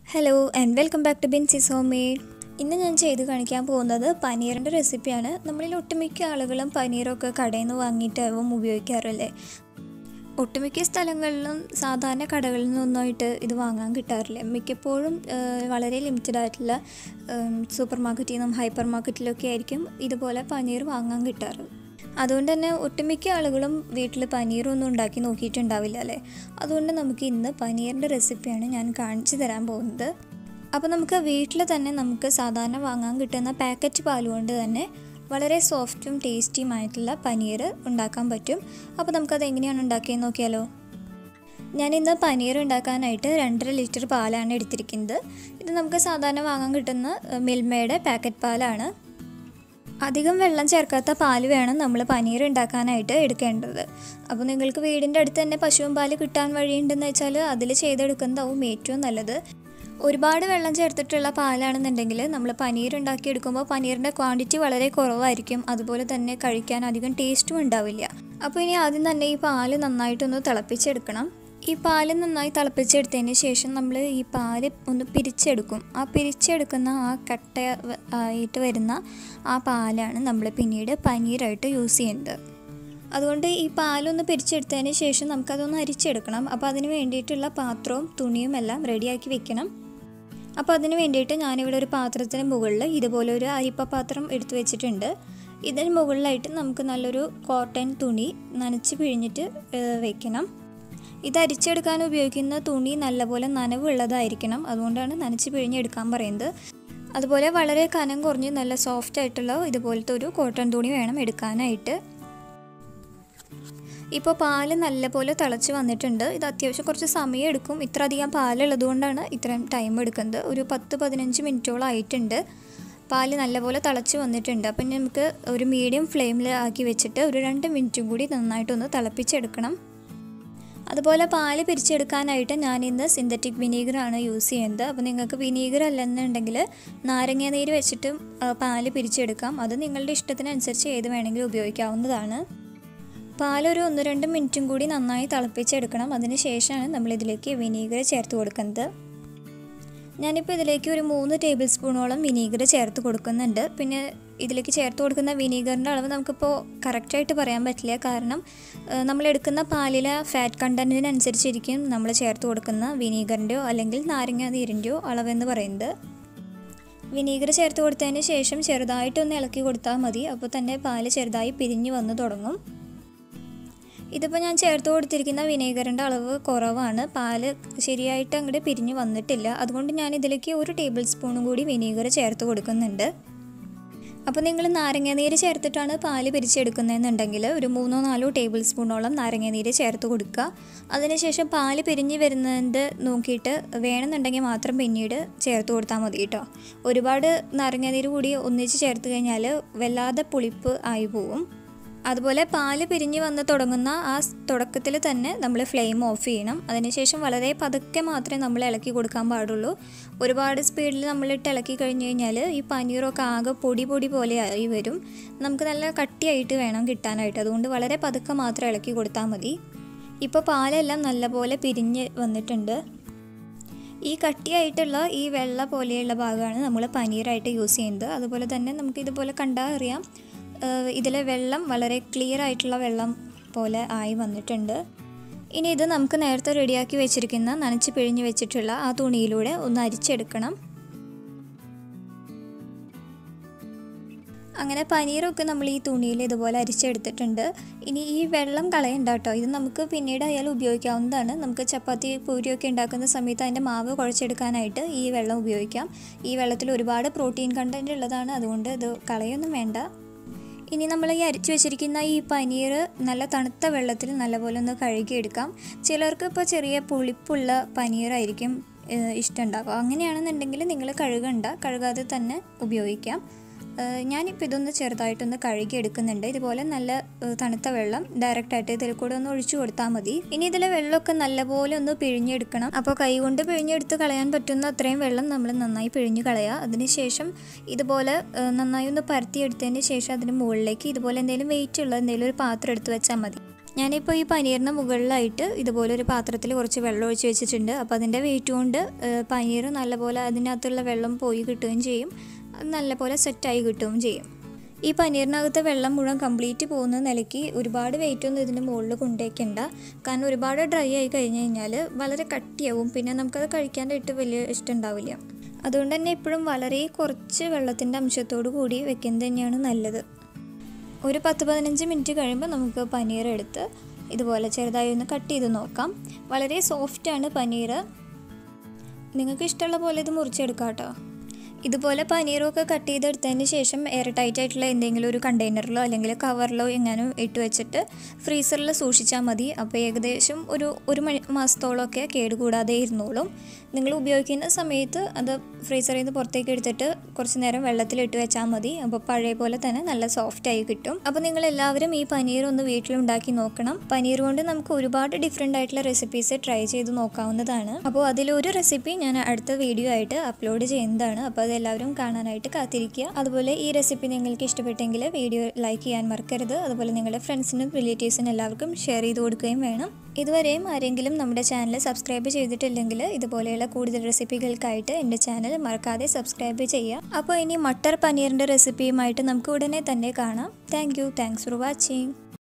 hello and welcome back to ബിൻസിസ് home made ഇന്ന് ഞാൻ ചെയ്ത് കാണിക്കാൻ പോകുന്നത് പനീറിൻ്റെ റെസിപ്പിയാണ് നമ്മളിൽ ഒട്ടുമിക്ക ആളുകളും പനീറൊക്കെ കടയിൽ നിന്ന് വാങ്ങിയിട്ടാവും ഉപയോഗിക്കാറല്ലേ ഒട്ടുമിക്ക സ്ഥലങ്ങളിലും സാധാരണ കടകളിൽ നിന്നൊന്നായിട്ട് ഇത് വാങ്ങാൻ കിട്ടാറില്ല മിക്കപ്പോഴും ആ, വളരെ ലിമിറ്റഡ് ആയിട്ടുള്ള സൂപ്പർ മാർക്കറ്റിൽ നിന്നും ഹൈപ്പർ മാർക്കറ്റിലൊക്കെ ആയിരിക്കും ഇതുപോലെ പനീർ വാങ്ങാൻ കിട്ടാറ് അതുകൊണ്ട് തന്നെ ഒട്ടുമിക്ക ആളുകളും വീട്ടിൽ പനീറൊന്നും ഉണ്ടാക്കി നോക്കിയിട്ടുണ്ടാവില്ല അല്ലേ അതുകൊണ്ട് നമുക്ക് ഇന്ന് പനീറിൻ്റെ റെസിപ്പിയാണ് ഞാൻ കാണിച്ചു തരാൻ പോകുന്നത് അപ്പോൾ നമുക്ക് വീട്ടിൽ തന്നെ നമുക്ക് സാധാരണ വാങ്ങാൻ കിട്ടുന്ന പാക്കറ്റ് പാൽ കൊണ്ട് തന്നെ വളരെ സോഫ്റ്റും ടേസ്റ്റിയും ആയിട്ടുള്ള പനീർ ഉണ്ടാക്കാൻ പറ്റും അപ്പോൾ നമുക്കത് എങ്ങനെയാണ് ഉണ്ടാക്കിയെന്ന് നോക്കിയാലോ ഞാനിന്ന് പനീർ ഉണ്ടാക്കാനായിട്ട് രണ്ടര ലിറ്റർ പാലാണ് എടുത്തിരിക്കുന്നത് ഇത് നമുക്ക് സാധാരണ വാങ്ങാൻ കിട്ടുന്ന ഏഹ്, മിൽമയുടെ പാക്കറ്റ് പാലാണ് അധികം വെള്ളം ചേർക്കാത്ത പാൽ വേണം നമ്മൾ പനീർ ഉണ്ടാക്കാനായിട്ട് എടുക്കേണ്ടത് അപ്പോൾ നിങ്ങൾക്ക് വീടിൻ്റെ അടുത്ത് തന്നെ പശുവും പാല് കിട്ടാൻ വഴിയുണ്ടെന്ന് വെച്ചാൽ അതിൽ ചെയ്തെടുക്കുന്നതാവും ഏറ്റവും നല്ലത് ഒരുപാട് വെള്ളം ചേർത്തിട്ടുള്ള പാലാണെന്നുണ്ടെങ്കിൽ നമ്മൾ പനീർ ഉണ്ടാക്കിയെടുക്കുമ്പോൾ പനീറിൻ്റെ ക്വാണ്ടിറ്റി വളരെ കുറവായിരിക്കും അതുപോലെ തന്നെ കഴിക്കാൻ അധികം ടേസ്റ്റും ഉണ്ടാവില്ല അപ്പോൾ ഇനി ആദ്യം തന്നെ ഈ പാല് നന്നായിട്ടൊന്ന് തിളപ്പിച്ചെടുക്കണം ഈ പാല് നന്നായി തിളപ്പിച്ചെടുത്തതിന് ശേഷം നമ്മൾ ഈ പാല് ഒന്ന് പിരിച്ചെടുക്കും ആ പിരിച്ചെടുക്കുന്ന ആ കട്ട വ- ആയിട്ട് വരുന്ന ആ പാലാണ് നമ്മൾ പിന്നീട് പനീറായിട്ട് യൂസ് ചെയ്യുന്നത് അതുകൊണ്ട് ഈ പാലൊന്ന് പിരിച്ചെടുത്തതിന് ശേഷം നമുക്കതൊന്ന് അരിച്ചെടുക്കണം അപ്പോൾ അതിന് വേണ്ടിയിട്ടുള്ള പാത്രവും തുണിയും എല്ലാം റെഡിയാക്കി വെക്കണം അപ്പോൾ അതിന് വേണ്ടിയിട്ട് ഞാനിവിടെ ഒരു പാത്രത്തിന് മുകളിൽ ഇതുപോലെ ഒരു അരിപ്പ പാത്രം എടുത്തു വെച്ചിട്ടുണ്ട് ഇതിന് മുകളിലായിട്ട് നമുക്ക് നല്ലൊരു കോട്ടൺ തുണി നനച്ച് പിഴിഞ്ഞിട്ട് ഏഹ്, വെക്കണം ഇത് അരിച്ചെടുക്കാൻ ഉപയോഗിക്കുന്ന തുണി നല്ലപോലെ നനവുള്ളതായിരിക്കണം അതുകൊണ്ടാണ് നനച്ച് പിഴിഞ്ഞെടുക്കാൻ പറയുന്നത് അതുപോലെ വളരെ കനം കുറഞ്ഞ് നല്ല സോഫ്റ്റ് ആയിട്ടുള്ള ഇതുപോലത്തെ ഒരു കോട്ടൺ തുണി വേണം എടുക്കാനായിട്ട് ഇപ്പോൾ പാല് നല്ലപോലെ തിളച്ച് വന്നിട്ടുണ്ട് ഇത് അത്യാവശ്യം കുറച്ച് സമയം എടുക്കും ഇത്ര അധികം പാലുള്ളത് കൊണ്ടാണ് ഇത്രയും ടൈം എടുക്കുന്നത് ഒരു പത്ത് പതിനഞ്ച് മിനിറ്റോളം ആയിട്ടുണ്ട് പാല് നല്ലപോലെ തിളച്ച് വന്നിട്ടുണ്ട് അപ്പം ഇനി നമുക്ക് ഒരു മീഡിയം ഫ്ലെയിമിൽ ആക്കി വെച്ചിട്ട് ഒരു രണ്ട് മിനിറ്റും കൂടി നന്നായിട്ടൊന്ന് തിളപ്പിച്ചെടുക്കണം അതുപോലെ പാല് പിരിച്ചെടുക്കാനായിട്ട് ഞാൻ ഇന്ന് സിന്തറ്റിക് വിനീഗറാണ് യൂസ് ചെയ്യുന്നത് അപ്പോൾ നിങ്ങൾക്ക് വിനീഗർ അല്ലെന്നുണ്ടെങ്കിൽ നാരങ്ങ നീര് വെച്ചിട്ടും ആ, പാല് പിരിച്ചെടുക്കാം അത് നിങ്ങളുടെ ഇഷ്ടത്തിനനുസരിച്ച് ഏത് വേണമെങ്കിലും ഉപയോഗിക്കാവുന്നതാണ് പാലൊരു ഒന്ന് രണ്ട് മിനിറ്റും കൂടി നന്നായി തിളപ്പിച്ചെടുക്കണം അതിന് ശേഷമാണ് നമ്മളിതിലേക്ക് വിനീഗർ ചേർത്ത് കൊടുക്കുന്നത് ഞാനിപ്പോൾ ഇതിലേക്ക് ഒരു മൂന്ന് ടേബിൾ സ്പൂണോളം വിനീഗർ ചേർത്ത് കൊടുക്കുന്നുണ്ട് പിന്നെ ഇതിലേക്ക് ചേർത്ത് കൊടുക്കുന്ന വിനീഗറിൻ്റെ അളവ് നമുക്കിപ്പോൾ കറക്റ്റായിട്ട് പറയാൻ പറ്റില്ല കാരണം ഏഹ്, നമ്മൾ എടുക്കുന്ന പാലിലെ ഫാറ്റ് കണ്ടൻറ്റിനനുസരിച്ചിരിക്കും നമ്മൾ ചേർത്ത് കൊടുക്കുന്ന വിനീഗറിൻ്റെയോ അല്ലെങ്കിൽ നാരങ്ങ നീരിൻ്റെയോ അളവെന്ന് പറയുന്നത് വിനീഗർ ചേർത്ത് കൊടുത്തതിന് ശേഷം ചെറുതായിട്ടൊന്ന് ഇളക്കി കൊടുത്താൽ മതി അപ്പോൾ തന്നെ പാല് ചെറുതായി പിരിഞ്ഞ് വന്ന് തുടങ്ങും ഇതിപ്പോൾ ഞാൻ ചേർത്ത് കൊടുത്തിരിക്കുന്ന വിനേഗറിൻ്റെ അളവ് കുറവാണ് പാല് ശരിയായിട്ട് അങ്ങോട്ട് പിരിഞ്ഞ് വന്നിട്ടില്ല അതുകൊണ്ട് ഞാൻ ഇതിലേക്ക് ഒരു ടേബിൾ സ്പൂണും കൂടി വിനീഗർ ചേർത്ത് കൊടുക്കുന്നുണ്ട് അപ്പോൾ നിങ്ങൾ നാരങ്ങാനീര് ചേർത്തിട്ടാണ് പാല് പിരിച്ചെടുക്കുന്നതെന്നുണ്ടെങ്കിൽ ഒരു മൂന്നോ നാലോ ടേബിൾ സ്പൂണോളം നാരങ്ങാനീര് ചേർത്ത് കൊടുക്കുക അതിനുശേഷം പാല് പിരിഞ്ഞ് വരുന്നതിൻ്റെ നോക്കിയിട്ട് വേണമെന്നുണ്ടെങ്കിൽ മാത്രം പിന്നീട് ചേർത്ത് കൊടുത്താൽ മതി കേട്ടോ ഒരുപാട് നാരങ്ങാനീര് കൂടി ഒന്നിച്ച് ചേർത്ത് കഴിഞ്ഞാൽ വല്ലാതെ പുളിപ്പ് ആയി പോവും അതുപോലെ പാല് പിരിഞ്ഞ് വന്ന് തുടങ്ങുന്ന ആ തുടക്കത്തിൽ തന്നെ നമ്മൾ ഫ്ലെയിം ഓഫ് ചെയ്യണം അതിനുശേഷം വളരെ പതുക്കെ മാത്രമേ നമ്മൾ ഇളക്കി കൊടുക്കാൻ പാടുള്ളൂ ഒരുപാട് സ്പീഡിൽ നമ്മളിട്ട് ഇളക്കി കഴിഞ്ഞ് കഴിഞ്ഞാൽ ഈ പനീറൊക്കെ ആകെ പൊടി പൊടി പോലെ ആയി വരും നമുക്ക് നല്ല കട്ടിയായിട്ട് വേണം കിട്ടാനായിട്ട് അതുകൊണ്ട് വളരെ പതുക്കെ മാത്രം ഇളക്കി കൊടുത്താൽ മതി ഇപ്പോൾ പാലെല്ലാം നല്ലപോലെ പിരിഞ്ഞ് വന്നിട്ടുണ്ട് ഈ കട്ടിയായിട്ടുള്ള ഈ വെള്ള പോലെയുള്ള ഭാഗമാണ് നമ്മൾ പനീറായിട്ട് യൂസ് ചെയ്യുന്നത് അതുപോലെ തന്നെ നമുക്ക് ഇതുപോലെ കണ്ടാൽ അറിയാം ഏഹ് ഇതിലെ വെള്ളം വളരെ ക്ലിയർ ആയിട്ടുള്ള വെള്ളം പോലെ ആയി വന്നിട്ടുണ്ട് ഇനി ഇത് നമുക്ക് നേരത്തെ റെഡിയാക്കി വെച്ചിരിക്കുന്ന നനച്ച് പിഴിഞ്ഞ് വെച്ചിട്ടുള്ള ആ തുണിയിലൂടെ ഒന്ന് അരിച്ചെടുക്കണം അങ്ങനെ പനീറൊക്കെ നമ്മൾ ഈ തുണിയിൽ ഇതുപോലെ അരിച്ചെടുത്തിട്ടുണ്ട് ഇനി ഈ വെള്ളം കളയണ്ട കേട്ടോ ഇത് നമുക്ക് പിന്നീട് ആയാലും ഉപയോഗിക്കാവുന്നതാണ് നമുക്ക് ചപ്പാത്തി പൂരിയൊക്കെ ഉണ്ടാക്കുന്ന സമയത്ത് അതിൻ്റെ മാവ് കുഴച്ചെടുക്കാനായിട്ട് ഈ വെള്ളം ഉപയോഗിക്കാം ഈ വെള്ളത്തിൽ ഒരുപാട് പ്രോട്ടീൻ കണ്ടൻറ്റ് ഉള്ളതാണ് അതുകൊണ്ട് ഇത് കളയൊന്നും വേണ്ട ഇനി നമ്മൾ ഈ അരിച്ചു വെച്ചിരിക്കുന്ന ഈ പനീർ നല്ല തണുത്ത വെള്ളത്തിൽ നല്ലപോലെ ഒന്ന് കഴുകിയെടുക്കാം ചിലർക്ക് ഇപ്പോൾ ചെറിയ പുളിപ്പുള്ള പനീറായിരിക്കും ഏഹ്, ഇഷ്ടമുണ്ടാവുക അങ്ങനെയാണെന്നുണ്ടെങ്കിൽ നിങ്ങൾ കഴുകണ്ട കഴുകാതെ തന്നെ ഉപയോഗിക്കാം ഏഹ്, ഞാനിപ്പോൾ ഇതൊന്ന് ചെറുതായിട്ടൊന്ന് കഴുകി എടുക്കുന്നുണ്ട് ഇതുപോലെ നല്ല ഏഹ്, തണുത്ത വെള്ളം ഡയറക്റ്റായിട്ട് ഇതിൽ കൂടെ ഒന്ന് ഒഴിച്ചു കൊടുത്താൽ മതി ഇനി ഇതിലെ വെള്ളമൊക്കെ നല്ലപോലെ ഒന്ന് പിഴിഞ്ഞെടുക്കണം അപ്പോൾ കൈ കൊണ്ട് പിഴിഞ്ഞെടുത്ത് കളയാൻ പറ്റുന്ന അത്രയും വെള്ളം നമ്മൾ നന്നായി പിഴിഞ്ഞ് കളയുക അതിനുശേഷം ഇതുപോലെ ഏഹ്, നന്നായി ഒന്ന് പരത്തിയെടുത്തതിന് ശേഷം അതിന് മുകളിലേക്ക് ഇതുപോലെ എന്തെങ്കിലും വെയിറ്റ് ഉള്ള എന്തെങ്കിലും ഒരു പാത്രം എടുത്ത് വെച്ചാൽ മതി ഞാനിപ്പോൾ ഈ പനീറിന് മുകളിലായിട്ട് ഇതുപോലെ ഒരു പാത്രത്തിൽ കുറച്ച് വെള്ളം ഒഴിച്ച് വെച്ചിട്ടുണ്ട് അപ്പോൾ അതിൻ്റെ വെയിറ്റ് കൊണ്ട് ഏഹ്, പനീർ നല്ലപോലെ അതിനകത്തുള്ള വെള്ളം പോയി കിട്ടുകയും ചെയ്യും അത് നല്ലപോലെ സെറ്റായി കിട്ടുകയും ചെയ്യും ഈ പനീറിനകത്ത് വെള്ളം മുഴുവൻ കംപ്ലീറ്റ് പോകുന്ന നിലയ്ക്ക് ഒരുപാട് വെയിറ്റ് ഒന്നും ഇതിൻ്റെ മുകളിൽ കൊണ്ടുവയ്ക്കണ്ട കാരണം ഒരുപാട് ഡ്രൈ ആയി കഴിഞ്ഞ് കഴിഞ്ഞാൽ വളരെ കട്ടിയാവും പിന്നെ നമുക്കത് കഴിക്കാനായിട്ട് വലിയ ഇഷ്ടം ഉണ്ടാവില്ല അതുകൊണ്ട് തന്നെ എപ്പോഴും വളരെ കുറച്ച് വെള്ളത്തിൻ്റെ അംശത്തോടു കൂടി വെക്കുന്നത് തന്നെയാണ് നല്ലത് ഒരു പത്ത് പതിനഞ്ച് മിനിറ്റ് കഴിയുമ്പോൾ നമുക്ക് പനീർ എടുത്ത് ഇതുപോലെ ചെറുതായി ഒന്ന് കട്ട് ചെയ്ത് നോക്കാം വളരെ സോഫ്റ്റാണ് പനീർ നിങ്ങൾക്ക് ഇഷ്ടമുള്ള പോലെ ഇത് മുറിച്ചെടുക്കാം കേട്ടോ ഇതുപോലെ പനീറൊക്കെ കട്ട് ചെയ്തെടുത്തതിന് ശേഷം എയർ ടൈറ്റ് ആയിട്ടുള്ള എന്തെങ്കിലും ഒരു കണ്ടെയ്നറിലോ അല്ലെങ്കിൽ കവറിലോ എങ്ങാനും ഇട്ട് വെച്ചിട്ട് ഫ്രീസറിൽ സൂക്ഷിച്ചാൽ മതി അപ്പോൾ ഏകദേശം ഒരു ഒരു മണി മാസത്തോളമൊക്കെ കേടുകൂടാതെ ഇരുന്നോളും നിങ്ങൾ ഉപയോഗിക്കുന്ന സമയത്ത് അത് ഫ്രീസറിൽ നിന്ന് പുറത്തേക്ക് എടുത്തിട്ട് കുറച്ച് നേരം വെള്ളത്തിലിട്ട് വെച്ചാൽ മതി അപ്പോൾ പഴയ പോലെ തന്നെ നല്ല സോഫ്റ്റ് ആയി കിട്ടും അപ്പോൾ നിങ്ങൾ എല്ലാവരും ഈ പനീർ ഒന്ന് വീട്ടിലുണ്ടാക്കി നോക്കണം പനീർ കൊണ്ട് നമുക്ക് ഒരുപാട് ഡിഫറെൻ്റ് ആയിട്ടുള്ള റെസിപ്പീസ് ട്രൈ ചെയ്ത് നോക്കാവുന്നതാണ് അപ്പോൾ അതിലൊരു റെസിപ്പി ഞാൻ അടുത്ത വീഡിയോ ആയിട്ട് അപ്ലോഡ് ചെയ്യുന്നതാണ് അപ്പോൾ അത് എല്ലാവരും കാണാനായിട്ട് കാത്തിരിക്കുക അതുപോലെ ഈ റെസിപ്പി നിങ്ങൾക്ക് ഇഷ്ടപ്പെട്ടെങ്കിൽ വീഡിയോ ലൈക്ക് ചെയ്യാൻ മറക്കരുത് അതുപോലെ നിങ്ങളുടെ ഫ്രണ്ട്സിനും റിലേറ്റീവ്സിനും എല്ലാവർക്കും ഷെയർ ചെയ്ത് കൊടുക്കുകയും വേണം ഇതുവരെയും ആരെങ്കിലും നമ്മുടെ ചാനൽ സബ്സ്ക്രൈബ് ചെയ്തിട്ടില്ലെങ്കിൽ ഇതുപോലെയുള്ള കൂടുതൽ റെസിപ്പികൾക്കായിട്ട് എൻ്റെ ചാനൽ മറക്കാതെ സബ്സ്ക്രൈബ് ചെയ്യുക അപ്പോൾ ഇനി മട്ടർ പനീറിൻ്റെ റെസിപ്പിയുമായിട്ട് നമുക്ക് ഉടനെ തന്നെ കാണാം thank you thanks for watching